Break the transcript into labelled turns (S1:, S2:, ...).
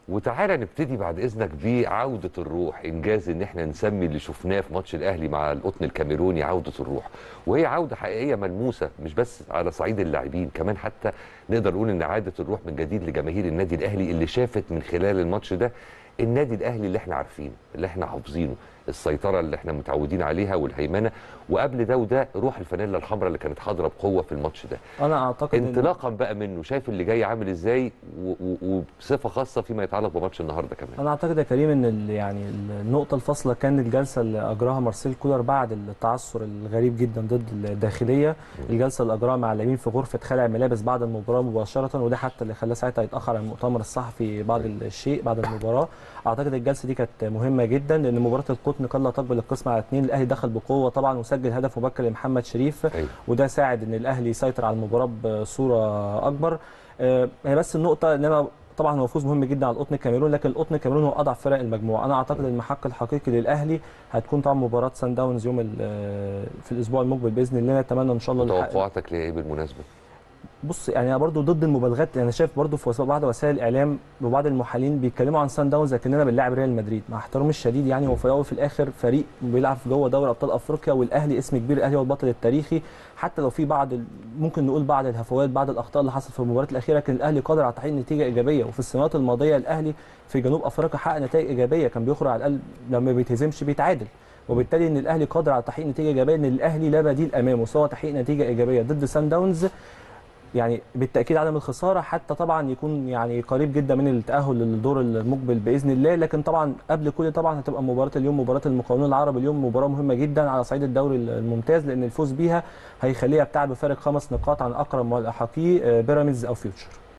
S1: وتعالى نبتدي بعد اذنك بعوده الروح انجاز ان احنا نسمي اللي شفناه في ماتش الاهلي مع القطن الكاميروني عوده الروح وهي عوده حقيقيه ملموسه مش بس على صعيد اللاعبين كمان حتى نقدر نقول ان عاده الروح من جديد لجماهير النادي الاهلي اللي شافت من خلال الماتش ده النادي الاهلي اللي احنا عارفينه اللي احنا حافظينه السيطره اللي احنا متعودين عليها والهيمنه وقبل ده وده روح الفانيلا الحمراء اللي كانت حاضره بقوه في الماتش ده
S2: انا اعتقد إن-
S1: انطلاقا بقى منه شايف اللي جاي عامل ازاي و- و- وبصفه خاصه فيما يتعلق بماتش النهارده كمان
S2: انا اعتقد يا كريم ان ال- يعني النقطه الفاصله كان الجلسه اللي اجراها مارسيل كولر بعد التعثر الغريب جدا ضد الداخليه الجلسه اللي اجراها مع اللاعبين في غرفه خلع الملابس بعد المباراه مباشره وده حتى اللي خلاه ساعتها يتاخر عن المؤتمر الصحفي بعد الشيء بعد المباراه اعتقد الجلسه دي كانت مهمه جدا لان مباراه القطن كان لا تقبل القسم على اثنين الاهلي دخل بقوه طبعا وسجل هدف مبكر لمحمد شريف
S1: أيوة.
S2: وده ساعد ان الاهلي يسيطر على المباراه بصوره اكبر آه، هي بس النقطه ان انا طبعا هو فوز مهم جدا على القطن الكاميرون لكن القطن الكاميرون هو اضعف فرق المجموعه انا اعتقد المحك الحقيقي للاهلي هتكون طبعا مباراه سان داونز يوم ال- آه، في الاسبوع المقبل باذن الله نتمنى ان شاء الله نحقق-
S1: توقعاتك لايه بالمناسبه؟
S2: بص يعني انا برضو ضد المبالغات انا شايف برضو في وسائل- بعض وسائل الاعلام وبعض المحللين بيتكلموا عن سان داونز لكننا بنلاعب ريال مدريد مع احترامي الشديد يعني هو في الاول وفي الاخر فريق بيلعب في جوه دوري ابطال افريقيا والاهلي اسم كبير الاهلي هو البطل التاريخي حتى لو في بعض ال- ممكن نقول بعض الهفوات بعض الاخطاء اللي حصلت في المباريات الاخيره لكن الاهلي قادر على تحقيق نتيجه ايجابيه وفي السنوات الماضيه الاهلي في جنوب افريقيا حقق نتائج ايجابيه كان بيخرج على الاقل لما ما بيتهزمش بيتعادل وبالتالي ان الاهلي قادر على تحقيق نتيجه ايجابيه ان الاهلي لا بديل امامه سواء تحقيق نتيجه ايجابيه ضد سان داونز يعني بالتاكيد عدم الخساره حتى طبعا يكون يعني قريب جدا من التاهل للدور المقبل باذن الله لكن طبعا قبل كل طبعا هتبقى مباراه اليوم مباراه المقاولون العرب اليوم مباراه مهمه جدا على صعيد الدوري الممتاز لان الفوز بيها هيخليها بتاع بفارق خمس نقاط عن اقرب ملاحقيه آه، بيراميدز او فيوتشر